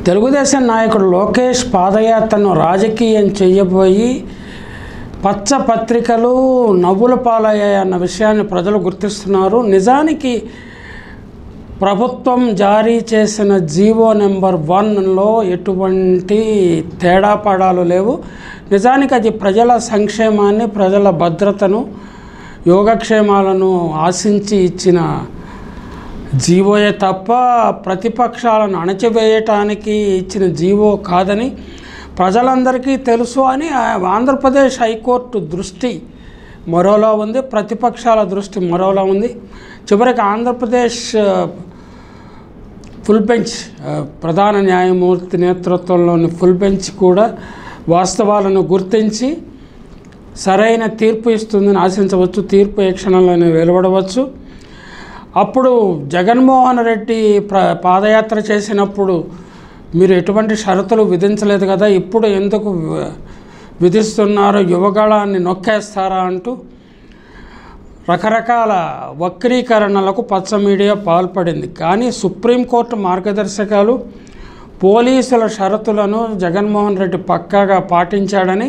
తెలుగుదేశం నాయకుడు లోకేష్ పాదయాత్రను రాజకీయం చేయబోయి పచ్చ పత్రికలు నవ్వుల పాలయ్యాయన్న విషయాన్ని ప్రజలు గుర్తిస్తున్నారు నిజానికి ప్రభుత్వం జారీ చేసిన జీవో నెంబర్ వన్లో ఎటువంటి తేడాపాడాలు లేవు నిజానికి అది ప్రజల సంక్షేమాన్ని ప్రజల భద్రతను యోగక్షేమాలను ఆశించి ఇచ్చిన జీవోయే తప్ప ప్రతిపక్షాలను అణచివేయటానికి ఇచ్చిన జీవో కాదని ప్రజలందరికీ తెలుసు అని ఆ ఆంధ్రప్రదేశ్ హైకోర్టు దృష్టి మరోలా ఉంది ప్రతిపక్షాల దృష్టి మరోలా ఉంది చివరికి ఆంధ్రప్రదేశ్ ఆ, ఫుల్ బెంచ్ ఆ, ప్రధాన న్యాయమూర్తి నేతృత్వంలోని ఫుల్ బెంచ్ కూడా వాస్తవాలను గుర్తించి సరైన తీర్పు ఇస్తుందని ఆశించవచ్చు తీర్పు ఏ క్షణంలోనే వెలువడవచ్చు అప్పుడు జగన్మోహన్ రెడ్డి ప్ర పాదయాత్ర చేసినప్పుడు మీరు ఎటువంటి షరతులు విధించలేదు కదా ఇప్పుడు ఎందుకు వి- విధిస్తున్నారు యువగళాన్ని నొక్కేస్తారా అంటూ రకరకాల వక్రీకరణలకు పచ్చ మీడియా పాల్పడింది కానీ సుప్రీంకోర్టు మార్గదర్శకాలు పోలీసుల షరతులను జగన్మోహన్ రెడ్డి పక్కాగా పాటించాడని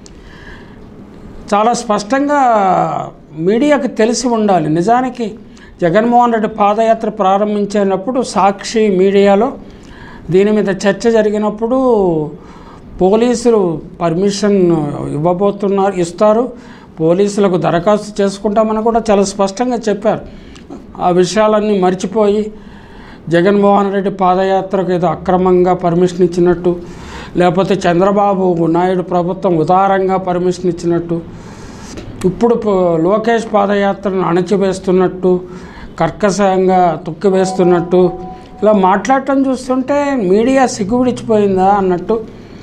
చాలా స్పష్టంగా మీడియాకి తెలిసి ఉండాలి నిజానికి జగన్మోహన్ రెడ్డి పాదయాత్ర ప్రారంభించినప్పుడు సాక్షి మీడియాలో దీని మీద చర్చ జరిగినప్పుడు పోలీసులు పర్మిషన్ ఇవ్వబోతున్నారు ఇస్తారు పోలీసులకు దరఖాస్తు చేసుకుంటామని కూడా చాలా స్పష్టంగా చెప్పారు ఆ విషయాలన్నీ మర్చిపోయి జగన్మోహన్ రెడ్డి పాదయాత్రకు ఏదో అక్రమంగా పర్మిషన్ ఇచ్చినట్టు లేకపోతే చంద్రబాబు నాయుడు ప్రభుత్వం ఉదారంగా పర్మిషన్ ఇచ్చినట్టు ఇప్పుడు ప- లోకేష్ పాదయాత్రను అణచివేస్తున్నట్టు కర్కశంగా తొక్కివేస్తున్నట్టు ఇలా మాట్లాడటం చూస్తుంటే మీడియా సిగ్గువిడిచిపోయిందా అన్నట్టు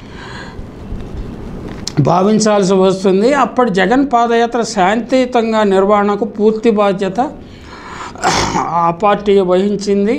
భావించాల్సి వస్తుంది అప్పటి జగన్ పాదయాత్ర శాంతియుతంగా నిర్వహణకు పూర్తి బాధ్యత ఆ పార్టీ వహించింది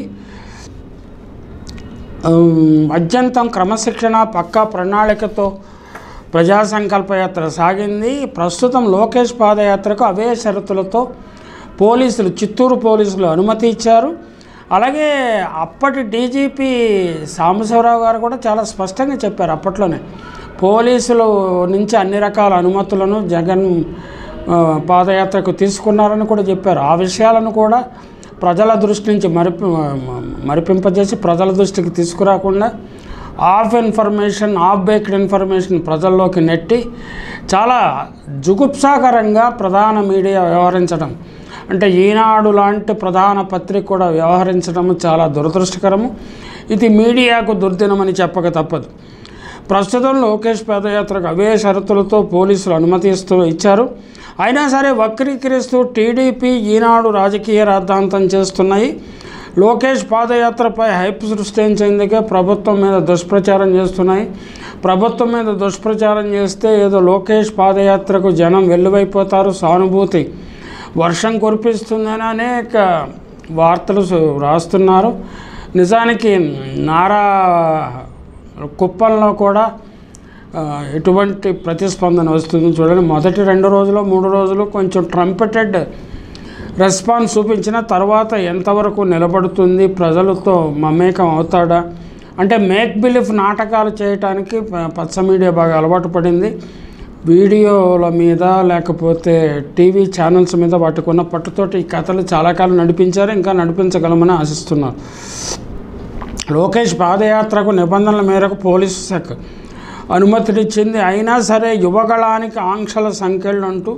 ఉమ్, అత్యంతం క్రమశిక్షణ పక్కా ప్రణాళికతో ప్రజా సంకల్ప యాత్ర సాగింది ప్రస్తుతం లోకేష్ పాదయాత్రకు అవే షరతులతో పోలీసులు చిత్తూరు పోలీసులు అనుమతి ఇచ్చారు అలాగే అప్పటి డీజీపీ సాంబశివరావు గారు కూడా చాలా స్పష్టంగా చెప్పారు అప్పట్లోనే పోలీసులు నుంచి అన్ని రకాల అనుమతులను జగన్ ఆ, పాదయాత్రకు తీసుకున్నారని కూడా చెప్పారు ఆ విషయాలను కూడా ప్రజల దృష్టి నుంచి మరిపి మరిపింపజేసి ప్రజల దృష్టికి తీసుకురాకుండా half information half baked information ప్రజల్లోకి నెట్టి చాలా జుగుప్సాకరంగా ప్రధాన మీడియా వ్యవహరించడం అంటే ఈనాడు లాంటి ప్రధాన పత్రిక కూడా వ్యవహరించడం చాలా దురదృష్టకరము ఇది మీడియాకు దుర్దినమని చెప్పక తప్పదు ప్రస్తుతం లోకేష్ పాదయాత్రకు అవే షరతులతో పోలీసులు అనుమతిస్తూ ఇచ్చారు అయినా సరే వక్రీకరిస్తూ టీడీపీ ఈనాడు రాజకీయ రాద్ధాంతం చేస్తున్నాయి లోకేష్ పాదయాత్రపై హైప్ సృష్టించేందుకే ప్రభుత్వం మీద దుష్ప్రచారం చేస్తున్నాయి ప్రభుత్వం మీద దుష్ప్రచారం చేస్తే ఏదో లోకేష్ పాదయాత్రకు జనం వెల్లువైపోతారు సానుభూతి వర్షం కురిపిస్తుందని అనేక వార్తలు సు- రాస్తున్నారు నిజానికి నారా కుప్పంలో కూడా ఆ, ఎటువంటి ప్రతిస్పందన వస్తుంది చూడండి మొదటి రెండు రోజులు మూడు రోజులు కొంచెం ట్రంపెటెడ్ రెస్పాన్స్ చూపించిన తర్వాత ఎంతవరకు నిలబడుతుంది ప్రజలతో మమేకం అవుతాడా అంటే మేక్ బిలీఫ్ నాటకాలు చేయటానికి ప- పచ్చ మీడియా బాగా అలవాటు పడింది వీడియోల మీద లేకపోతే టీవీ ఛానల్స్ మీద పట్టుకున్న పట్టుతోటి ఈ కథలు చాలా కాలం నడిపించారు ఇంకా నడిపించగలమని ఆశిస్తున్నారు లోకేష్ పాదయాత్రకు నిబంధనల మేరకు పోలీసు శాఖ అనుమతినిచ్చింది అయినా సరే యువగళానికి ఆంక్షల సంఖ్యలు అంటూ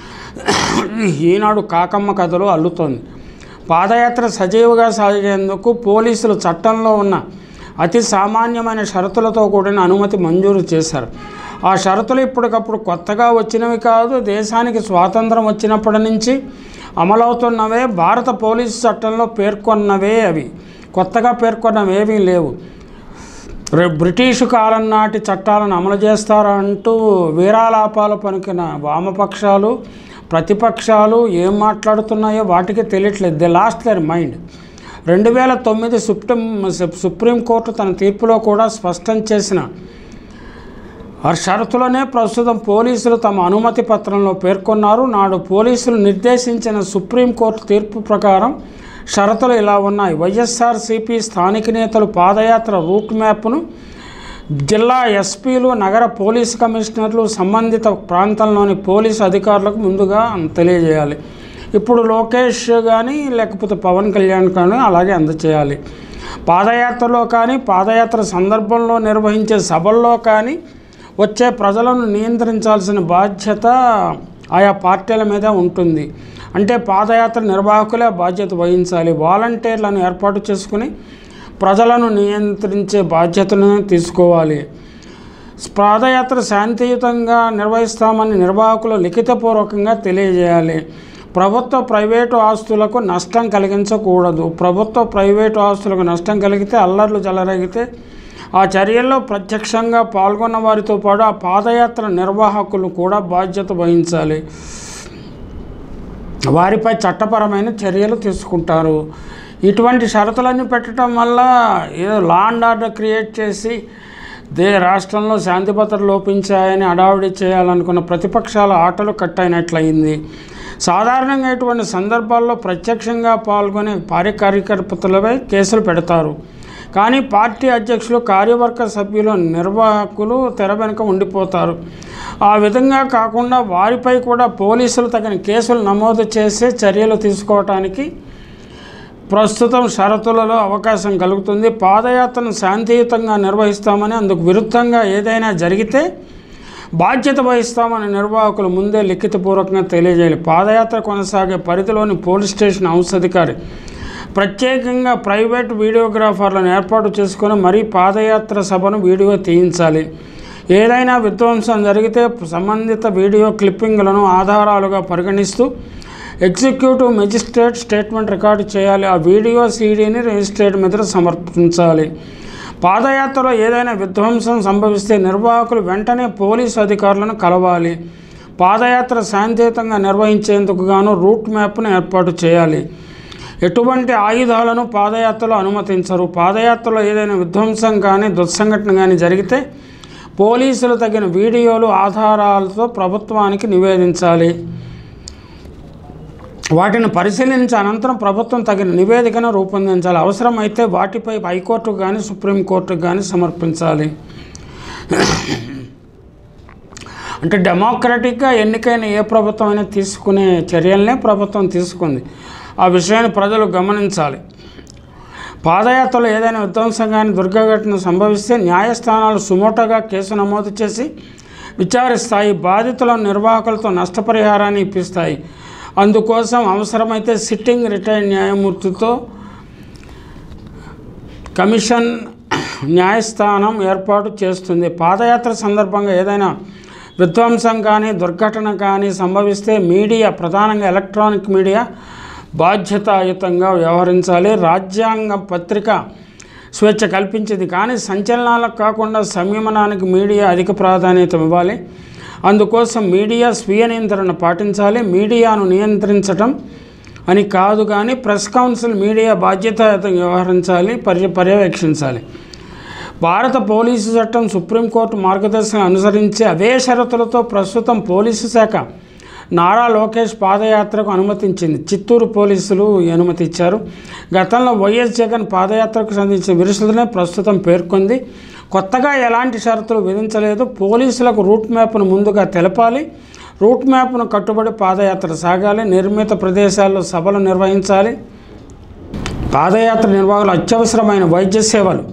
ఈనాడు కాకమ్మ కథలు అల్లుతోంది పాదయాత్ర సజీవుగా సాగేందుకు పోలీసులు చట్టంలో ఉన్న అతి సామాన్యమైన షరతులతో కూడిన అనుమతి మంజూరు చేశారు ఆ షరతులు ఇప్పటికప్పుడు కొత్తగా వచ్చినవి కాదు దేశానికి స్వాతంత్రం వచ్చినప్పటి నుంచి అమలవుతున్నవే భారత పోలీసు చట్టంలో పేర్కొన్నవే అవి కొత్తగా పేర్కొన్నవేవీ లేవు రే- బ్రిటిషు కాలం నాటి చట్టాలను అమలు చేస్తారా అంటూ వీరాలాపాలు పలికిన వామపక్షాలు ప్రతిపక్షాలు ఏం మాట్లాడుతున్నాయో వాటికి తెలియట్లేదు దే లాస్ట్ దర్ మైండ్ రెండు వేల తొమ్మిది సుప్రీం సుప్రీంకోర్టు తన తీర్పులో కూడా స్పష్టం చేసిన ఆ షరతులనే ప్రస్తుతం పోలీసులు తమ అనుమతి పత్రంలో పేర్కొన్నారు నాడు పోలీసులు నిర్దేశించిన సుప్రీంకోర్టు తీర్పు ప్రకారం షరతులు ఇలా ఉన్నాయి వైఎస్ఆర్సీపీ స్థానిక నేతలు పాదయాత్ర రూట్ మ్యాప్ను జిల్లా ఎస్పీలు నగర పోలీస్ కమిషనర్లు సంబంధిత ప్రాంతంలోని పోలీసు అధికారులకు ముందుగా తెలియజేయాలి ఇప్పుడు లోకేష్ కానీ లేకపోతే పవన్ కళ్యాణ్ కానీ అలాగే అందచేయాలి పాదయాత్రలో కానీ పాదయాత్ర సందర్భంలో నిర్వహించే సభల్లో కానీ వచ్చే ప్రజలను నియంత్రించాల్సిన బాధ్యత ఆయా పార్టీల మీద ఉంటుంది అంటే పాదయాత్ర నిర్వాహకులే బాధ్యత వహించాలి వాలంటీర్లను ఏర్పాటు చేసుకుని ప్రజలను నియంత్రించే బాధ్యతను తీసుకోవాలి పాదయాత్ర శాంతియుతంగా నిర్వహిస్తామని నిర్వాహకులు లిఖితపూర్వకంగా తెలియజేయాలి ప్రభుత్వ ప్రైవేటు ఆస్తులకు నష్టం కలిగించకూడదు ప్రభుత్వ ప్రైవేటు ఆస్తులకు నష్టం కలిగితే అల్లర్లు చెలరేగితే ఆ చర్యల్లో ప్రత్యక్షంగా పాల్గొన్న వారితో పాటు ఆ పాదయాత్ర నిర్వాహకులు కూడా బాధ్యత వహించాలి వారిపై చట్టపరమైన చర్యలు తీసుకుంటారు ఇటువంటి షరతులన్నీ పెట్టడం వల్ల ఏదో లా అండ్ ఆర్డర్ క్రియేట్ చేసి దే రాష్ట్రంలో శాంతి భద్రతలు లోపించాయని అడావిడి చేయాలనుకున్న ప్రతిపక్షాల ఆటలు కట్టయినట్లయింది సాధారణంగా ఇటువంటి సందర్భాల్లో ప్రత్యక్షంగా పాల్గొనే పార్య కార్యకర్తలపై కేసులు పెడతారు కానీ పార్టీ అధ్యక్షులు కార్యవర్గ సభ్యులు నిర్వాహకులు తెర వెనుక ఉండిపోతారు ఆ విధంగా కాకుండా వారిపై కూడా పోలీసులు తగిన కేసులు నమోదు చేసే చర్యలు తీసుకోవటానికి ప్రస్తుతం షరతులలో అవకాశం కలుగుతుంది పాదయాత్రను శాంతియుతంగా నిర్వహిస్తామని అందుకు విరుద్ధంగా ఏదైనా జరిగితే బాధ్యత వహిస్తామని నిర్వాహకులు ముందే లిఖితపూర్వకంగా తెలియజేయాలి పాదయాత్ర కొనసాగే పరిధిలోని పోలీస్ స్టేషన్ ఔషధికారి ప్రత్యేకంగా ప్రైవేట్ వీడియోగ్రాఫర్లను ఏర్పాటు చేసుకొని మరీ పాదయాత్ర సభను వీడియో తీయించాలి ఏదైనా విధ్వంసం జరిగితే సంబంధిత వీడియో క్లిప్పింగ్లను ఆధారాలుగా పరిగణిస్తూ ఎగ్జిక్యూటివ్ మెజిస్ట్రేట్ స్టేట్మెంట్ రికార్డు చేయాలి ఆ వీడియో సీడీని రిజిస్ట్రేట్ మీద సమర్పించాలి పాదయాత్రలో ఏదైనా విధ్వంసం సంభవిస్తే నిర్వాహకులు వెంటనే పోలీసు అధికారులను కలవాలి పాదయాత్ర శాంతియుతంగా నిర్వహించేందుకు గాను రూట్ మ్యాప్ను ఏర్పాటు చేయాలి ఎటువంటి ఆయుధాలను పాదయాత్రలో అనుమతించరు పాదయాత్రలో ఏదైనా విధ్వంసం కానీ దుస్సంఘటన కానీ జరిగితే పోలీసులు తగిన వీడియోలు ఆధారాలతో ప్రభుత్వానికి నివేదించాలి వాటిని పరిశీలించి అనంతరం ప్రభుత్వం తగిన నివేదికను రూపొందించాలి అవసరమైతే వాటిపై హైకోర్టుకు కానీ సుప్రీంకోర్టుకు కానీ సమర్పించాలి అంటే డెమోక్రటిక్గా ఎన్నికైన ఏ ప్రభుత్వం అయినా తీసుకునే చర్యలనే ప్రభుత్వం తీసుకుంది ఆ విషయాన్ని ప్రజలు గమనించాలి పాదయాత్రలో ఏదైనా విధ్వంసం కానీ దుర్ఘటన సంభవిస్తే న్యాయస్థానాలు సుమోటోగా కేసు నమోదు చేసి విచారిస్తాయి బాధితుల నిర్వాహకులతో నష్టపరిహారాన్ని ఇప్పిస్తాయి అందుకోసం అవసరమైతే సిట్టింగ్ రిటైర్డ్ న్యాయమూర్తితో కమిషన్ న్యాయస్థానం ఏర్పాటు చేస్తుంది పాదయాత్ర సందర్భంగా ఏదైనా విధ్వంసం కానీ దుర్ఘటన కానీ సంభవిస్తే మీడియా ప్రధానంగా ఎలక్ట్రానిక్ మీడియా బాధ్యతాయుతంగా వ్యవహరించాలి రాజ్యాంగ పత్రిక స్వేచ్ఛ కల్పించింది కానీ సంచలనాలకు కాకుండా సంయమనానికి మీడియా అధిక ప్రాధాన్యత ఇవ్వాలి అందుకోసం మీడియా స్వీయ నియంత్రణ పాటించాలి మీడియాను నియంత్రించటం అని కాదు కానీ ప్రెస్ కౌన్సిల్ మీడియా బాధ్యతాయుతంగా వ్యవహరించాలి పర్య పర్యవేక్షించాలి భారత పోలీసు చట్టం సుప్రీంకోర్టు మార్గదర్శనం అనుసరించి అవే షరతులతో ప్రస్తుతం పోలీసు శాఖ నారా లోకేష్ పాదయాత్రకు అనుమతించింది చిత్తూరు పోలీసులు ఈ అనుమతి ఇచ్చారు గతంలో వైఎస్ జగన్ పాదయాత్రకు సంబంధించిన విరుసులనే ప్రస్తుతం పేర్కొంది కొత్తగా ఎలాంటి షరతులు విధించలేదు పోలీసులకు రూట్ మ్యాప్ను ముందుగా తెలపాలి రూట్ మ్యాప్ను కట్టుబడి పాదయాత్ర సాగాలి నిర్మిత ప్రదేశాల్లో సభలు నిర్వహించాలి పాదయాత్ర నిర్వాహకులు అత్యవసరమైన వైద్య సేవలు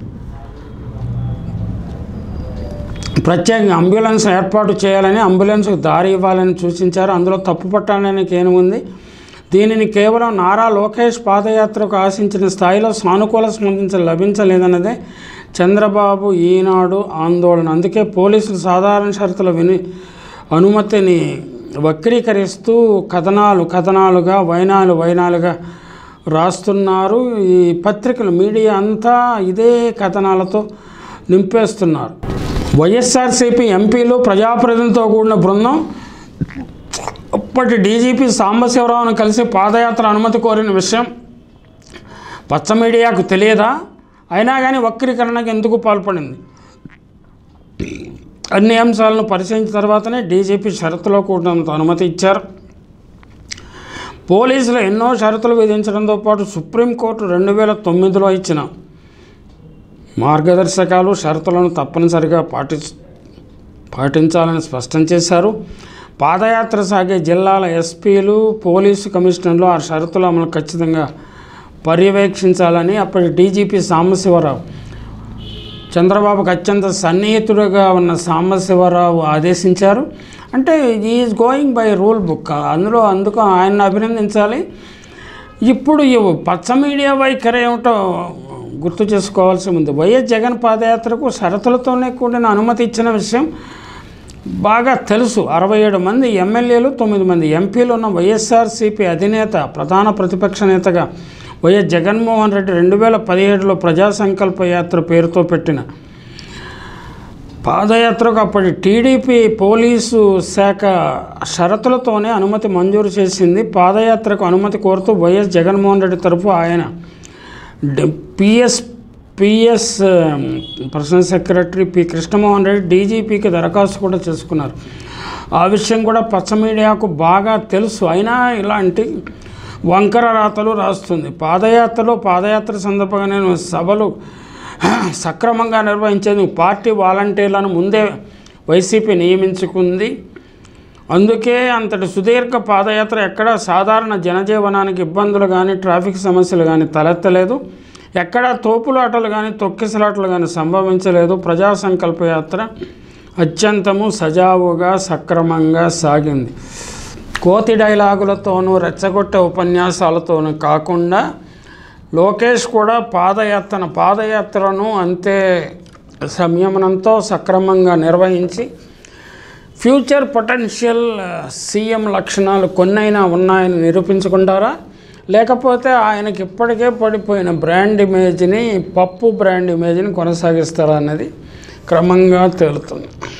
ప్రత్యేకంగా అంబులెన్స్ ఏర్పాటు చేయాలని అంబులెన్స్కు దారి ఇవ్వాలని సూచించారు అందులో తప్పు పట్టడానికి ఏముంది దీనిని కేవలం నారా లోకేష్ పాదయాత్రకు ఆశించిన స్థాయిలో సానుకూల స్పందించ లభించలేదన్నదే చంద్రబాబు ఈనాడు ఆందోళన అందుకే పోలీసులు సాధారణ షరతుల విని అనుమతిని వక్రీకరిస్తూ కథనాలు కథనాలుగా వైనాలు వైనాలుగా రాస్తున్నారు ఈ పత్రికలు మీడియా అంతా ఇదే కథనాలతో నింపేస్తున్నారు వైఎస్ఆర్సీపీ ఎంపీలు ప్రజాప్రతినిధితో కూడిన బృందం అప్పటి డీజీపీ సాంబశివరావును కలిసి పాదయాత్ర అనుమతి కోరిన విషయం పచ్చ మీడియాకు తెలియదా అయినా కానీ వక్రీకరణకు ఎందుకు పాల్పడింది అన్ని అంశాలను పరిశీలించిన తర్వాతనే డీజీపీ షరతులో కూడినంత అనుమతి ఇచ్చారు పోలీసులు ఎన్నో షరతులు విధించడంతో పాటు సుప్రీంకోర్టు రెండు వేల తొమ్మిదిలో ఇచ్చిన మార్గదర్శకాలు షరతులను తప్పనిసరిగా పాటి పాటించాలని స్పష్టం చేశారు పాదయాత్ర సాగే జిల్లాల ఎస్పీలు పోలీసు కమిషనర్లు ఆ షరతుల అమలు ఖచ్చితంగా పర్యవేక్షించాలని అప్పటి డీజీపీ సాంబశివరావు చంద్రబాబుకు అత్యంత సన్నిహితుడుగా ఉన్న సాంబశివరావు ఆదేశించారు అంటే is going by rule book అందులో అందుకు ఆయన అభినందించాలి ఇప్పుడు ఈ పచ్చ మీడియా వైఖరి ఏమిటో గుర్తు చేసుకోవాల్సి ఉంది వైఎస్ జగన్ పాదయాత్రకు షరతులతోనే కూడిన అనుమతి ఇచ్చిన విషయం బాగా తెలుసు అరవై ఏడు మంది ఎమ్మెల్యేలు తొమ్మిది మంది ఎంపీలు ఉన్న వైఎస్ఆర్సీపీ అధినేత ప్రధాన ప్రతిపక్ష నేతగా వైఎస్ జగన్మోహన్ రెడ్డి రెండు వేల పదిహేడులో ప్రజా సంకల్ప యాత్ర పేరుతో పెట్టిన పాదయాత్రకు అప్పటి టీడీపీ పోలీసు శాఖ షరతులతోనే అనుమతి మంజూరు చేసింది పాదయాత్రకు అనుమతి కోరుతూ వైఎస్ జగన్మోహన్ రెడ్డి తరఫు ఆయన డ- PS PS personal secretary P Krishnamohan Reddy డీజీపీకి దరఖాస్తు కూడా చేసుకున్నారు ఆ విషయం కూడా పచ్చ మీడియాకు బాగా తెలుసు అయినా ఇలాంటి వంకర రాతలు రాస్తుంది పాదయాత్రలో పాదయాత్ర సందర్భంగా నేను సభలు సక్రమంగా నిర్వహించేందుకు పార్టీ వాలంటీర్లను ముందే వైసీపీ నియమించుకుంది అందుకే అంతటి సుదీర్ఘ పాదయాత్ర ఎక్కడ సాధారణ జనజీవనానికి ఇబ్బందులు కానీ ట్రాఫిక్ సమస్యలు కానీ తలెత్తలేదు ఎక్కడ తోపులాటలు కానీ తొక్కిసలాటలు కానీ సంభవించలేదు ప్రజా సంకల్ప యాత్ర అత్యంతము సజావుగా సక్రమంగా సాగింది కోతి డైలాగులతోనూ రెచ్చగొట్టే ఉపన్యాసాలతోనూ కాకుండా లోకేష్ కూడా పాదయాత్ర పాదయాత్రను అంతే సంయమనంతో సక్రమంగా నిర్వహించి ఫ్యూచర్ పొటెన్షియల్ సీఎం లక్షణాలు కొన్నైనా ఉన్నాయని నిరూపించుకుంటారా లేకపోతే ఆయనకి ఇప్పటికే పడిపోయిన బ్రాండ్ ఇమేజ్ని పప్పు బ్రాండ్ ఇమేజ్ని కొనసాగిస్తారా అన్నది క్రమంగా తేలుతుంది